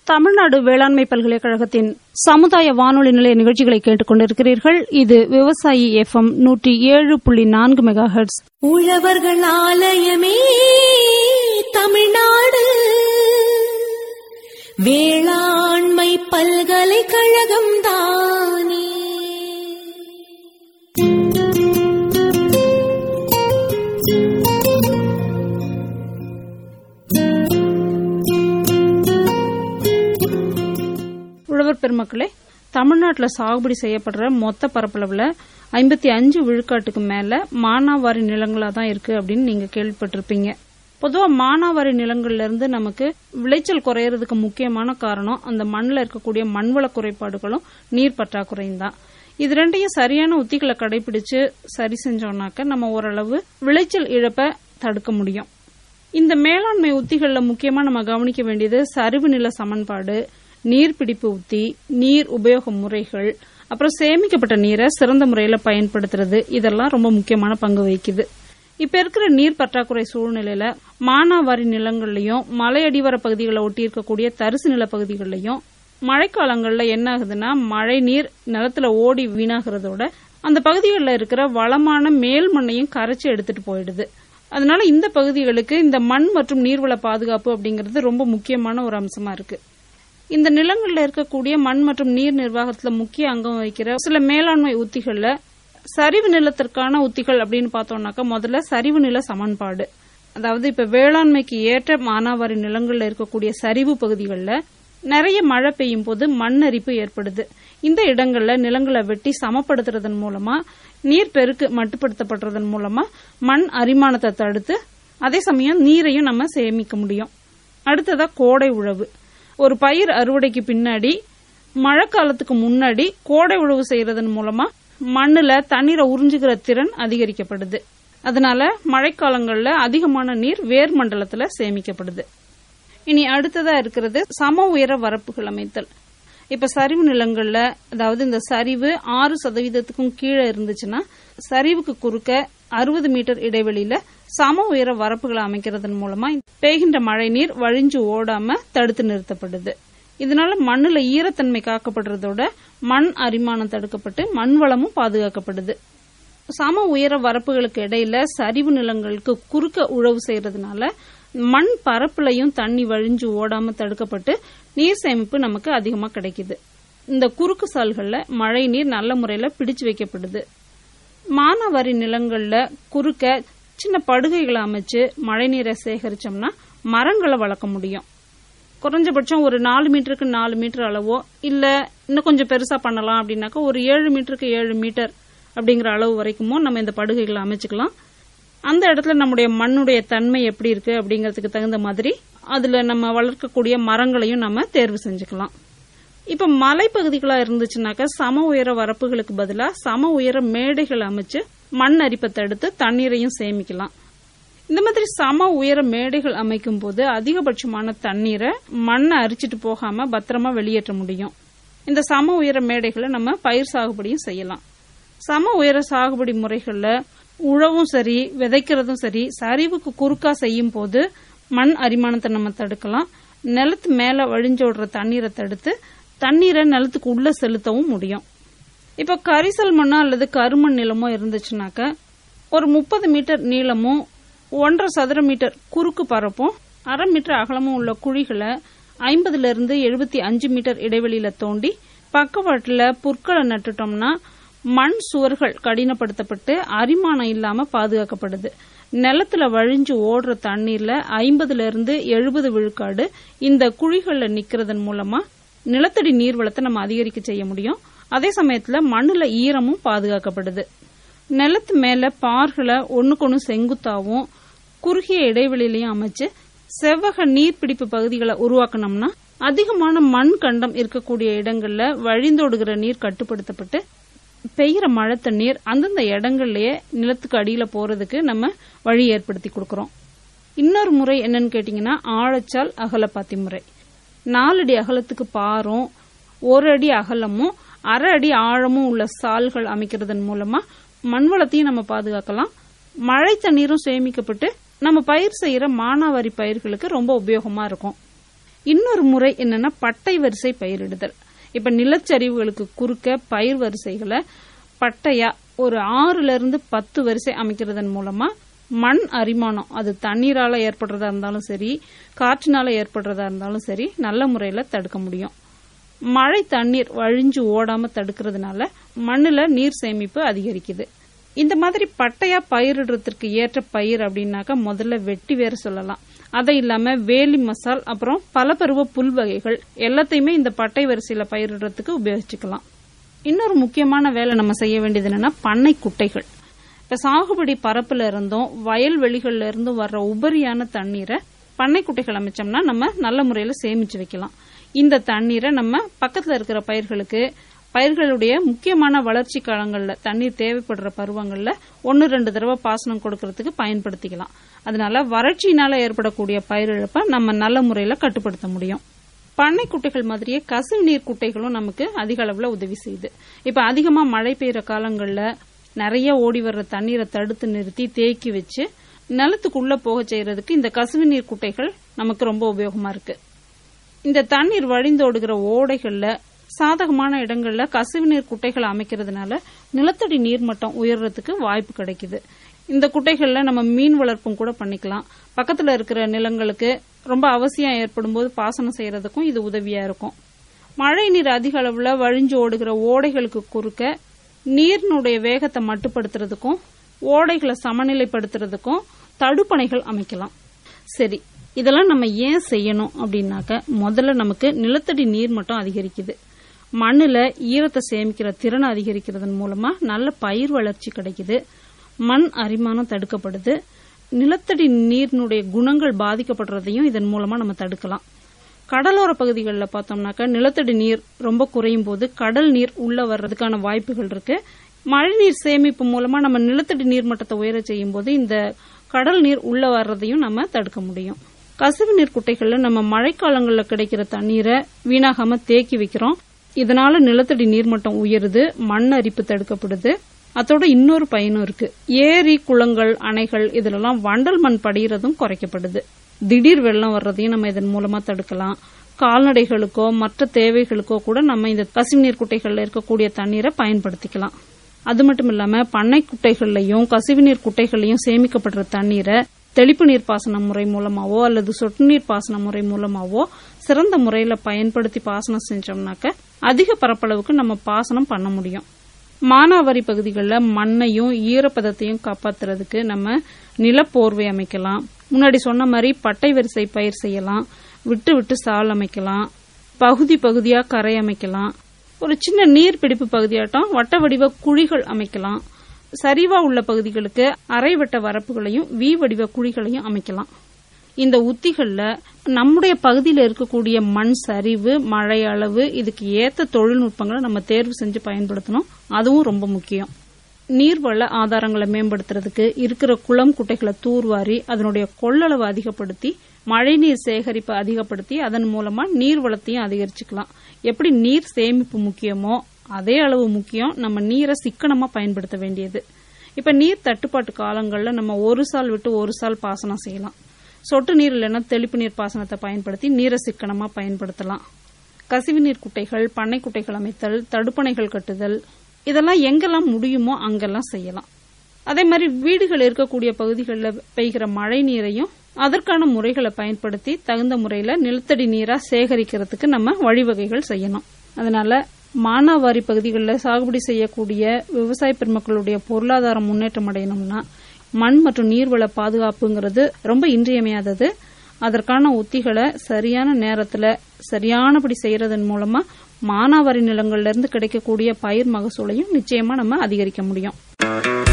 தமிழ்நாடு வேளாண்மை பல்கலைக்கழகத்தின் சமுதாய வானொலி நிலைய நிகழ்ச்சிகளை கேட்டுக் கொண்டிருக்கிறீர்கள் இது விவசாயி எஃப்எம் நூற்றி ஏழு புள்ளி நான்கு மெகா ஹெர்ட்ஸ் உழவர்கள் ஆலயமே தமிழ்நாடு வேளாண்மை பல்கலைக்கழகம் தானே உழவர் பெருமக்களே தமிழ்நாட்டில் சாகுபடி செய்யப்படுற மொத்த பரப்பளவுல ஐம்பத்தி அஞ்சு விழுக்காட்டுக்கு மேல மானாவாரி நிலங்களா தான் இருக்கு அப்படின்னு நீங்க கேள்விப்பட்டிருப்பீங்க பொதுவா மானாவாரி நிலங்கள்ல இருந்து நமக்கு விளைச்சல் குறையறதுக்கு முக்கியமான காரணம் அந்த மண்ணில் இருக்கக்கூடிய மண்வள குறைபாடுகளும் நீர் பற்றாக்குறையும் தான் இது ரெண்டையும் சரியான உத்திகளை கடைபிடிச்சு சரி செஞ்சோம்னாக்க நம்ம ஓரளவு விளைச்சல் இழப்பை தடுக்க முடியும் இந்த மேலாண்மை உத்திகள்ல முக்கியமா நம்ம கவனிக்க வேண்டியது சரிவு நில சமன்பாடு நீர்பிடிப்பு உத்தி நீர் உபயோக முறைகள் அப்புறம் சேமிக்கப்பட்ட நீரை சிறந்த முறையில பயன்படுத்துறது இதெல்லாம் ரொம்ப முக்கியமான பங்கு வகிக்குது இப்ப இருக்கிற நீர் பற்றாக்குறை சூழ்நிலையில மானாவாரி நிலங்கள்லயும் மலையடிவார பகுதிகளை ஒட்டி இருக்கக்கூடிய தரிசு நில பகுதிகளிலையும் மழைக்காலங்கள்ல என்ன ஆகுதுன்னா மழை நீர் நிலத்துல ஓடி வீணாகிறதோட அந்த பகுதிகளில் இருக்கிற வளமான மேல் மண்ணையும் கரைச்சி எடுத்துட்டு போயிடுது அதனால இந்த பகுதிகளுக்கு இந்த மண் மற்றும் நீர்வள பாதுகாப்பு அப்படிங்கிறது ரொம்ப முக்கியமான ஒரு அம்சமா இருக்கு இந்த நிலங்கள்ல இருக்கக்கூடிய மண் மற்றும் நீர் நிர்வாகத்துல முக்கிய அங்கம் வகிக்கிற சில மேலாண்மை உத்திகள்ல சரிவு நிலத்திற்கான உத்திகள் அப்படின்னு பார்த்தோம்னாக்கா முதல்ல சரிவு நில சமன்பாடு அதாவது இப்ப வேளாண்மைக்கு ஏற்ற மானாவாரி நிலங்கள்ல இருக்கக்கூடிய சரிவு பகுதிகளில் நிறைய மழை பெய்யும் போது மண் அரிப்பு ஏற்படுது இந்த இடங்கள்ல நிலங்களை வெட்டி சமப்படுத்துறதன் மூலமா நீர் பெருக்கு மட்டுப்படுத்தப்படுறதன் மூலமா மண் அரிமானத்தை தடுத்து அதே சமயம் நீரையும் நம்ம சேமிக்க முடியும் அடுத்ததா கோடை உழவு ஒரு பயிர் அறுவடைக்கு பின்னாடி மழைக்காலத்துக்கு முன்னாடி கோடை உழவு செய்யறதன் மூலமா மண்ணுல தண்ணீரை உறிஞ்சுகிற திறன் அதிகரிக்கப்படுது அதனால மழைக்காலங்கள்ல அதிகமான நீர் வேர் மண்டலத்துல சேமிக்கப்படுது இனி அடுத்ததா இருக்கிறது சம உயர வரப்புகள் அமைத்தல் இப்ப சரிவு நிலங்கள்ல அதாவது இந்த சரிவு ஆறு சதவீதத்துக்கும் கீழே இருந்துச்சுன்னா சரிவுக்கு குறுக்க அறுபது மீட்டர் இடைவெளியில சம உயர வரப்புகளை அமைக்கிறதன் மூலமா பெய்கின்ற மழை நீர் வழிஞ்சு ஓடாம தடுத்து நிறுத்தப்படுது இதனால மண்ணுல ஈரத்தன்மை காக்கப்படுறதோட மண் அரிமானம் தடுக்கப்பட்டு மண் வளமும் பாதுகாக்கப்படுது சம உயர வரப்புகளுக்கு இடையில சரிவு நிலங்களுக்கு குறுக்க உழவு செய்யறதுனால மண் பரப்புலையும் தண்ணி வழிஞ்சு ஓடாம தடுக்கப்பட்டு நீர் சேமிப்பு நமக்கு அதிகமா கிடைக்குது இந்த குறுக்கு சால்கள்ல மழை நீர் நல்ல முறையில பிடிச்சு வைக்கப்படுது மானாவாரி நிலங்கள்ல குறுக்க சின்ன படுகைகளை அமைச்சு மழை நீரை சேகரிச்சோம்னா மரங்களை வளர்க்க முடியும் குறைஞ்சபட்சம் ஒரு நாலு மீட்டருக்கு நாலு மீட்டர் அளவோ இல்ல இன்னும் கொஞ்சம் பெருசா பண்ணலாம் அப்படின்னாக்கா ஒரு ஏழு மீட்டருக்கு ஏழு மீட்டர் அப்படிங்கிற அளவு வரைக்குமோ நம்ம இந்த படுகைகளை அமைச்சுக்கலாம் அந்த இடத்துல நம்முடைய மண்ணுடைய தன்மை எப்படி இருக்கு அப்படிங்கறதுக்கு தகுந்த மாதிரி அதுல நம்ம வளர்க்கக்கூடிய மரங்களையும் நம்ம தேர்வு செஞ்சுக்கலாம் இப்ப மலைப்பகுதிகளா இருந்துச்சுனாக்கா சம உயர வரப்புகளுக்கு பதிலா சம உயர மேடைகள் அமைச்சு மண் அரிப்பை தடுத்து தண்ணீரையும் சேமிக்கலாம் இந்த மாதிரி சம உயர மேடைகள் அமைக்கும் போது அதிகபட்சமான தண்ணீரை மண்ணை அரிச்சிட்டு போகாம பத்திரமா வெளியேற்ற முடியும் இந்த சம உயர மேடைகளை நம்ம பயிர் சாகுபடியும் செய்யலாம் சம உயர சாகுபடி முறைகள்ல உழவும் சரி விதைக்கிறதும் சரி சரிவுக்கு குறுக்கா செய்யும் போது மண் அரிமானத்தை நம்ம தடுக்கலாம் நிலத்து மேல வழிஞ்சோடுற தண்ணீரை தடுத்து தண்ணீரை நிலத்துக்கு உள்ள செலுத்தவும் முடியும் இப்ப கரிசல் மண்ணோ அல்லது கருமண் நிலமோ இருந்துச்சுனாக்க ஒரு முப்பது மீட்டர் நீளமும் ஒன்றரை சதுர மீட்டர் குறுக்கு பரப்பும் அரை மீட்டர் அகலமும் உள்ள குழிகளை ஐம்பதுல இருந்து எழுபத்தி அஞ்சு மீட்டர் இடைவெளியில தோண்டி பக்கவாட்டுல புற்களை நட்டுட்டோம்னா மண் சுவர்கள் கடினப்படுத்தப்பட்டு அரிமானம் இல்லாம பாதுகாக்கப்படுது நிலத்துல வழிஞ்சு ஓடுற தண்ணீர்ல ஐம்பதுல இருந்து எழுபது விழுக்காடு இந்த குழிகள்ல நிக்கிறதன் மூலமா நிலத்தடி நீர்வளத்தை நம்ம அதிகரிக்க செய்ய முடியும் அதே சமயத்துல மண்ணுல ஈரமும் பாதுகாக்கப்படுது நிலத்து மேல பார்களை ஒண்ணுக்கொன்னு செங்குத்தாவும் குறுகிய இடைவெளியிலையும் அமைச்சு செவ்வக நீர்பிடிப்பு பகுதிகளை உருவாக்கணும்னா அதிகமான மண் கண்டம் இருக்கக்கூடிய இடங்கள்ல வழிந்தோடுகிற நீர் கட்டுப்படுத்தப்பட்டு பெய்கிற மழை தண்ணீர் அந்தந்த இடங்கள்லயே நிலத்துக்கு அடியில போறதுக்கு நம்ம வழி ஏற்படுத்தி கொடுக்கறோம் இன்னொரு முறை என்னன்னு கேட்டீங்கன்னா ஆழச்சால் அகலப்பாத்தி முறை நாலடி அகலத்துக்கு பாரும் ஒரு அடி அகலமும் அரை அடி ஆழமும் உள்ள சால்கள் அமைக்கிறதன் மூலமா மண் வளத்தையும் நம்ம பாதுகாக்கலாம் மழை தண்ணீரும் சேமிக்கப்பட்டு நம்ம பயிர் செய்யற மானாவாரி பயிர்களுக்கு ரொம்ப உபயோகமா இருக்கும் இன்னொரு முறை என்னன்னா பட்டை வரிசை பயிரிடுதல் இப்ப நிலச்சரிவுகளுக்கு குறுக்க பயிர் வரிசைகளை பட்டையா ஒரு ஆறுல இருந்து பத்து வரிசை அமைக்கிறதன் மூலமா மண் அரிமானம் அது தண்ணீரால ஏற்படுறதா இருந்தாலும் சரி காற்றினால ஏற்படுறதா இருந்தாலும் சரி நல்ல முறையில தடுக்க முடியும் மழை தண்ணீர் வழிஞ்சு ஓடாம தடுக்கிறதுனால மண்ணுல நீர் சேமிப்பு அதிகரிக்குது இந்த மாதிரி பட்டையா பயிரிடுறதுக்கு ஏற்ற பயிர் அப்படின்னாக்கா முதல்ல வெட்டி வேற சொல்லலாம் அதை இல்லாம வேலி மசால் அப்புறம் பலபருவ புல் வகைகள் எல்லாத்தையுமே இந்த பட்டை வரிசையில பயிரிடுறதுக்கு உபயோகிச்சுக்கலாம் இன்னொரு முக்கியமான வேலை நம்ம செய்ய வேண்டியது என்னன்னா பண்ணை குட்டைகள் இப்ப சாகுபடி பரப்புல இருந்தும் வயல்வெளிகள்ல இருந்தும் வர்ற உபரியான தண்ணீரை பண்ணை குட்டைகள் அமைச்சோம்னா நம்ம நல்ல முறையில சேமிச்சு வைக்கலாம் இந்த தண்ணீரை நம்ம பக்கத்துல இருக்கிற பயிர்களுக்கு பயிர்களுடைய முக்கியமான வளர்ச்சி காலங்கள்ல தண்ணீர் தேவைப்படுற பருவங்கள்ல ஒன்னு ரெண்டு தடவை பாசனம் கொடுக்கறதுக்கு பயன்படுத்திக்கலாம் அதனால வறட்சியினால ஏற்படக்கூடிய பயிரிழப்பை நம்ம நல்ல முறையில கட்டுப்படுத்த முடியும் பண்ணை குட்டைகள் மாதிரியே கசிவு நீர் குட்டைகளும் நமக்கு அதிக அளவுல உதவி செய்யுது இப்ப அதிகமா மழை பெய்யற காலங்கள்ல நிறைய ஓடி வர்ற தண்ணீரை தடுத்து நிறுத்தி தேக்கி வச்சு நிலத்துக்குள்ள போக செய்யறதுக்கு இந்த கசிவு நீர் குட்டைகள் நமக்கு ரொம்ப உபயோகமா இருக்கு இந்த தண்ணீர் வழிந்தோடுகிற ஓடைகள்ல சாதகமான இடங்கள்ல கசிவு நீர் குட்டைகள் அமைக்கிறதுனால நிலத்தடி நீர்மட்டம் உயர்றதுக்கு வாய்ப்பு கிடைக்குது இந்த குட்டைகள்ல நம்ம மீன் வளர்ப்பும் கூட பண்ணிக்கலாம் பக்கத்துல இருக்கிற நிலங்களுக்கு ரொம்ப அவசியம் ஏற்படும் போது பாசனம் செய்யறதுக்கும் இது உதவியா இருக்கும் மழை நீர் அதிக அளவுல வழிஞ்சு ஓடுகிற ஓடைகளுக்கு குறுக்க நீரினுடைய வேகத்தை மட்டுப்படுத்துறதுக்கும் ஓடைகளை சமநிலைப்படுத்துறதுக்கும் தடுப்பணைகள் அமைக்கலாம் சரி இதெல்லாம் நம்ம ஏன் செய்யணும் அப்படின்னாக்க முதல்ல நமக்கு நிலத்தடி நீர் மட்டம் அதிகரிக்குது மண்ணுல ஈரத்தை சேமிக்கிற திறனை அதிகரிக்கிறதன் மூலமா நல்ல பயிர் வளர்ச்சி கிடைக்குது மண் அரிமானம் தடுக்கப்படுது நிலத்தடி நீரினுடைய குணங்கள் பாதிக்கப்படுறதையும் இதன் மூலமா நம்ம தடுக்கலாம் கடலோர பகுதிகளில் பார்த்தோம்னாக்கா நிலத்தடி நீர் ரொம்ப குறையும் போது கடல் நீர் உள்ள வர்றதுக்கான வாய்ப்புகள் இருக்கு மழைநீர் சேமிப்பு மூலமா நம்ம நிலத்தடி நீர் மட்டத்தை உயர செய்யும் போது இந்த கடல் நீர் உள்ள வர்றதையும் நம்ம தடுக்க முடியும் கசிவு நீர் குட்டைகள்ல நம்ம மழைக்காலங்களில் கிடைக்கிற தண்ணீரை வீணாகாம தேக்கி வைக்கிறோம் இதனால நிலத்தடி நீர்மட்டம் உயருது மண் அரிப்பு தடுக்கப்படுது அதோட இன்னொரு பயனும் இருக்கு ஏரி குளங்கள் அணைகள் இதுலலாம் வண்டல் மண் படிகிறதும் குறைக்கப்படுது திடீர் வெள்ளம் வர்றதையும் நம்ம இதன் மூலமா தடுக்கலாம் கால்நடைகளுக்கோ மற்ற தேவைகளுக்கோ கூட நம்ம இந்த கசிவு நீர் குட்டைகள்ல இருக்கக்கூடிய தண்ணீரை பயன்படுத்திக்கலாம் அது மட்டும் இல்லாம பண்ணை குட்டைகள்லயும் கசிவு நீர் குட்டைகள்லயும் சேமிக்கப்படுற தண்ணீரை தெளிப்பு நீர் பாசன முறை மூலமாவோ அல்லது சொட்டு நீர் பாசன முறை மூலமாவோ சிறந்த முறையில பயன்படுத்தி பாசனம் செஞ்சோம்னாக்க அதிக பரப்பளவுக்கு நம்ம பாசனம் பண்ண முடியும் மானாவாரி பகுதிகளில் மண்ணையும் ஈரப்பதத்தையும் காப்பாத்துறதுக்கு நம்ம நிலப்போர்வை அமைக்கலாம் முன்னாடி சொன்ன மாதிரி பட்டை வரிசை பயிர் செய்யலாம் விட்டு விட்டு சால் அமைக்கலாம் பகுதி பகுதியா கரை அமைக்கலாம் ஒரு சின்ன நீர் பிடிப்பு பகுதியாட்டம் வட்ட வடிவ குழிகள் அமைக்கலாம் சரிவா உள்ள பகுதிகளுக்கு அரை வட்ட வரப்புகளையும் வி வடிவ குழிகளையும் அமைக்கலாம் இந்த உத்திகள்ல நம்முடைய பகுதியில் இருக்கக்கூடிய மண் சரிவு மழை அளவு இதுக்கு ஏத்த தொழில்நுட்பங்களை நம்ம தேர்வு செஞ்சு பயன்படுத்தணும் அதுவும் ரொம்ப முக்கியம் நீர்வள ஆதாரங்களை மேம்படுத்துறதுக்கு இருக்கிற குளம் குட்டைகளை தூர்வாரி அதனுடைய கொள்ளளவு அதிகப்படுத்தி மழைநீர் சேகரிப்பை அதிகப்படுத்தி அதன் மூலமா நீர் வளத்தையும் அதிகரிச்சுக்கலாம் எப்படி நீர் சேமிப்பு முக்கியமோ அதே அளவு முக்கியம் நம்ம நீரை சிக்கனமா பயன்படுத்த வேண்டியது இப்ப நீர் தட்டுப்பாட்டு காலங்கள்ல நம்ம ஒரு சால் விட்டு ஒரு சால் பாசனம் செய்யலாம் சொட்டு நீர் இல்லைன்னா தெளிப்பு நீர் பாசனத்தை பயன்படுத்தி நீரை சிக்கனமா பயன்படுத்தலாம் கசிவு நீர் குட்டைகள் பண்ணை குட்டைகள் அமைத்தல் தடுப்பணைகள் கட்டுதல் இதெல்லாம் எங்கெல்லாம் முடியுமோ அங்கெல்லாம் செய்யலாம் அதே மாதிரி வீடுகள் இருக்கக்கூடிய பகுதிகளில் பெய்கிற மழை நீரையும் அதற்கான முறைகளை பயன்படுத்தி தகுந்த முறையில நிலத்தடி நீரா சேகரிக்கிறதுக்கு நம்ம வழிவகைகள் செய்யணும் அதனால மானாவாரி பகுதிகளில் சாகுபடி செய்யக்கூடிய விவசாய பெருமக்களுடைய பொருளாதாரம் முன்னேற்றம் அடையணும்னா மண் மற்றும் நீர்வள பாதுகாப்புங்கிறது ரொம்ப இன்றியமையாதது அதற்கான உத்திகளை சரியான நேரத்துல சரியானபடி செய்யறதன் மூலமா மானாவாரி நிலங்கள்ல இருந்து கிடைக்கக்கூடிய பயிர் மகசூலையும் நிச்சயமா நம்ம அதிகரிக்க முடியும்